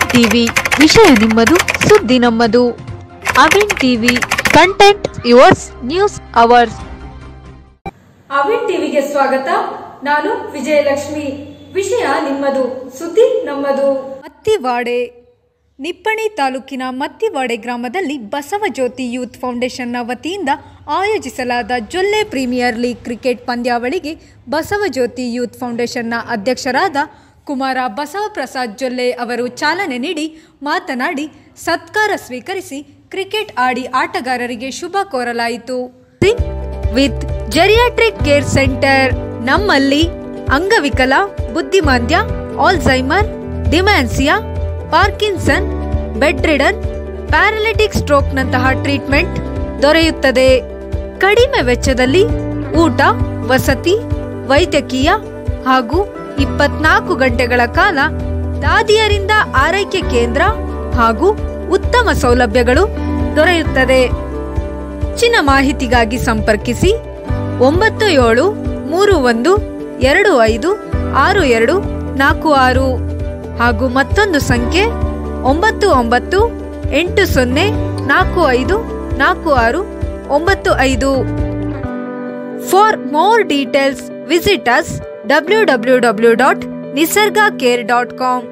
TV ವಿಷಯ ನಿಮ್ಮದು ಸುದ್ದಿ ನಮ್ಮದು Avin TV content yours news ours Avin ಟಿವಿಗೆ ಸ್ವಾಗತ ನಾನು ವಿಜಯಲಕ್ಷ್ಮಿ ವಿಷಯ ನಿಮ್ಮದು ಸುದ್ದಿ ನಮ್ಮದು ಮತ್ತಿವಾಡೆ ನಿಪ್ಪಣಿ ತಾಲೂಕಿನ ಮತ್ತಿವಾಡೆ ಗ್ರಾಮದಲ್ಲಿ ಬಸವಜ್ಯೋತಿ ಯೂತ್ ಫೌಂಡೇಶನ್ನ ವತಿಯಿಂದ ಆಯೋಜಿಸಲಾದ ಜೊಲ್ಲೆ ಪ್ರೀಮಿಯರ್ ಲೀಗ್ ಕ್ರಿಕೆಟ್ ಪಂದ್ಯಾವಳಿಗೆ ಬಸವಜ್ಯೋತಿ ಯೂತ್ ಫೌಂಡೇಶನ್ನ ಅಧ್ಯಕ್ಷರಾದ ಕುಮಾರ ಬಸವಪ್ರಸಾದ್ ಜೊಲ್ಲೆ ಅವರು ಚಾಲನೆ ನೀಡಿ ಮಾತನಾಡಿ ಸತ್ಕಾರ ಸ್ವೀಕರಿಸಿ ಕ್ರಿಕೆಟ್ ಆಡಿ ಆಟಗಾರರಿಗೆ ಶುಭ ಕೋರಲಾಯಿತು ವಿತ್ ಜೆರಿಯಾಟ್ರಿಕ್ ಕೇರ್ ಸೆಂಟರ್ ನಮ್ಮಲ್ಲಿ ಅಂಗವಿಕಲ ಬುದ್ಧಿಮಾಂದ್ಯ Alzheimer dementia Parkinson bedridden paralytic ಸ್ಟ್ರೋಕ್ನಂತಹ ಟ್ರೀಟ್ಮೆಂಟ್ ದೊರೆಯುತ್ತದೆ ಕಡಿಮೆ ವೆಚ್ಚದಲ್ಲಿ ಊಟ ವಸತಿ ವೈದ್ಯಕೀಯ ಹಾಗೂ ಇಪ್ಪತ್ನಾಲ್ಕು ಗಂಟೆಗಳ ಕಾಲ ದಾದಿಯರಿಂದ ಆರೈಕೆ ಕೇಂದ್ರ ಹಾಗೂ ಉತ್ತಮ ಸೌಲಭ್ಯಗಳು ದೊರೆಯುತ್ತದೆ ಹೆಚ್ಚಿನ ಮಾಹಿತಿಗಾಗಿ ಸಂಪರ್ಕಿಸಿ ಒಂಬತ್ತು ಏಳು ಮೂರು ಒಂದು ಎರಡು ಐದು ಆರು ಎರಡು ನಾಲ್ಕು ಆರು ಹಾಗೂ ಮತ್ತೊಂದು ಸಂಖ್ಯೆ ಒಂಬತ್ತು ಒಂಬತ್ತು ಎಂಟು ಸೊನ್ನೆ ನಾಲ್ಕು ಐದು ನಾಲ್ಕು ಆರು ಒಂಬತ್ತು ಐದು for more details visit us W W W dot Nisarga care dot com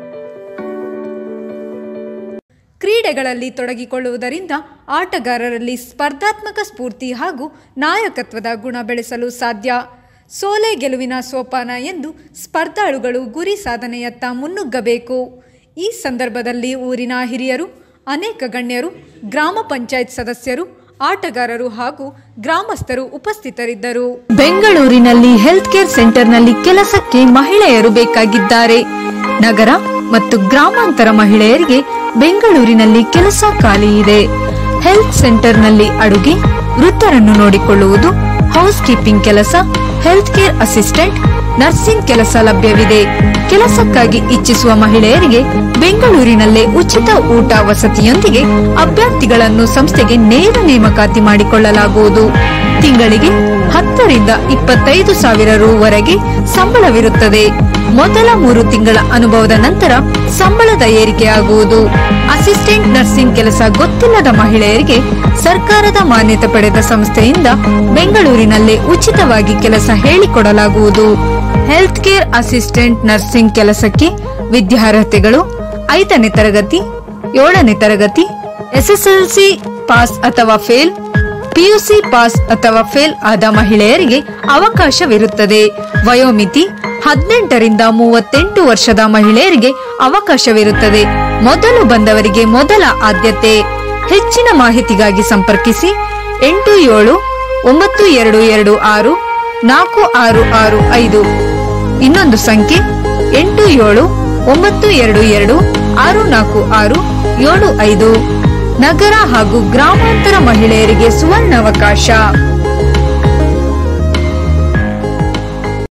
ಕ್ರೀಡೆಗಳಲ್ಲಿ ತೊಡಗಿಕೊಳ್ಳುವುದರಿಂದ ಆಟಗಾರರಲ್ಲಿ ಸ್ಪರ್ಧಾತ್ಮಕ ಸ್ಫೂರ್ತಿ ಹಾಗೂ ನಾಯಕತ್ವದ ಗುಣ ಬೆಳೆಸಲು ಸಾಧ್ಯ ಸೋಲೆ ಗೆಲುವಿನ ಸೋಪಾನ ಎಂದು ಸ್ಪರ್ಧಾಳುಗಳು ಗುರಿ ಸಾಧನೆಯತ್ತ ಮುನ್ನುಗ್ಗಬೇಕು ಈ ಸಂದರ್ಭದಲ್ಲಿ ಊರಿನ ಹಿರಿಯರು ಅನೇಕ ಗಣ್ಯರು ಗ್ರಾಮ ಪಂಚಾಯತ್ ಸದಸ್ಯರು ಆಟಗಾರರು ಹಾಗೂ ಗ್ರಾಮಸ್ಥರು ಉಪಸ್ಥಿತರಿದ್ದರು ಬೆಂಗಳೂರಿನಲ್ಲಿ ಹೆಲ್ತ್ ಕೇರ್ ಸೆಂಟರ್ನಲ್ಲಿ ಕೆಲಸಕ್ಕೆ ಮಹಿಳೆಯರು ಬೇಕಾಗಿದ್ದಾರೆ ನಗರ ಮತ್ತು ಗ್ರಾಮಾಂತರ ಮಹಿಳೆಯರಿಗೆ ಬೆಂಗಳೂರಿನಲ್ಲಿ ಕೆಲಸ ಖಾಲಿ ಇದೆ ಹೆಲ್ತ್ ಸೆಂಟರ್ನಲ್ಲಿ ಅಡುಗೆ ವೃತ್ತರನ್ನು ನೋಡಿಕೊಳ್ಳುವುದು ಹೌಸ್ ಕೀಪಿಂಗ್ ಕೆಲಸ ಹೆಲ್ತ್ ಕೇರ್ ಅಸಿಸ್ಟೆಂಟ್ ನರ್ಸಿಂಗ್ ಕೆಲಸ ಲಭ್ಯವಿದೆ ಕೆಲಸಕ್ಕಾಗಿ ಇಚ್ಛಿಸುವ ಮಹಿಳೆಯರಿಗೆ ಬೆಂಗಳೂರಿನಲ್ಲೇ ಉಚಿತ ಊಟ ವಸತಿಯೊಂದಿಗೆ ಅಭ್ಯರ್ಥಿಗಳನ್ನು ಸಂಸ್ಥೆಗೆ ನೇರ ನೇಮಕಾತಿ ಮಾಡಿಕೊಳ್ಳಲಾಗುವುದು ತಿಂಗಳಿಗೆ ಹತ್ತರಿಂದ ಇಪ್ಪತ್ತೈದು ಸಾವಿರ ರೂವರೆಗೆ ಸಂಬಳವಿರುತ್ತದೆ ಮೊದಲ ಮೂರು ತಿಂಗಳ ಅನುಭವದ ನಂತರ ಸಂಬಳದ ಏರಿಕೆಯಾಗುವುದು ಅಸಿಸ್ಟೆಂಟ್ ನರ್ಸಿಂಗ್ ಕೆಲಸ ಗೊತ್ತಿಲ್ಲದ ಮಹಿಳೆಯರಿಗೆ ಸರ್ಕಾರದ ಮಾನ್ಯತೆ ಪಡೆದ ಸಂಸ್ಥೆಯಿಂದ ಬೆಂಗಳೂರಿನಲ್ಲೇ ಉಚಿತವಾಗಿ ಕೆಲಸ ಹೇಳಿಕೊಡಲಾಗುವುದು ಹೆಲ್ತ್ ಕೇರ್ ಅಸಿಸ್ಟೆಂಟ್ ನರ್ಸಿಂಗ್ ಕೆಲಸಕ್ಕೆ ವಿದ್ಯಾರ್ಹತೆಗಳು ಐದನೇ ತರಗತಿ ಏಳನೇ ತರಗತಿ ಎಸ್ಎಸ್ಎಲ್ಸಿ ಪಾಸ್ ಅಥವಾ ಫೇಲ್ ಪಿಯುಸಿ ಪಾಸ್ ಅಥವಾ ಫೇಲ್ ಆದ ಮಹಿಳೆಯರಿಗೆ ಅವಕಾಶವಿರುತ್ತದೆ ವಯೋಮಿತಿ ಹದಿನೆಂಟರಿಂದ ಮೂವತ್ತೆಂಟು ವರ್ಷದ ಮಹಿಳೆಯರಿಗೆ ಅವಕಾಶವಿರುತ್ತದೆ ಮೊದಲು ಬಂದವರಿಗೆ ಮೊದಲ ಆದ್ಯತೆ ಹೆಚ್ಚಿನ ಮಾಹಿತಿಗಾಗಿ ಸಂಪರ್ಕಿಸಿ ಎಂಟು ಏಳು ಒಂಬತ್ತು ಎರಡು ಎರಡು ಆರು ನಾಲ್ಕು ಆರು ಆರು ಐದು ಇನ್ನೊಂದು ಸಂಖ್ಯೆ ಎಂಟು ಏಳು ಒಂಬತ್ತು ಎರಡು ಎರಡು ಆರು ನಾಲ್ಕು ಆರು ಏಳು ಐದು ನಗರ ಹಾಗೂ ಗ್ರಾಮಾಂತರ ಮಹಿಳೆಯರಿಗೆ ಸುವರ್ಣಾವಕಾಶ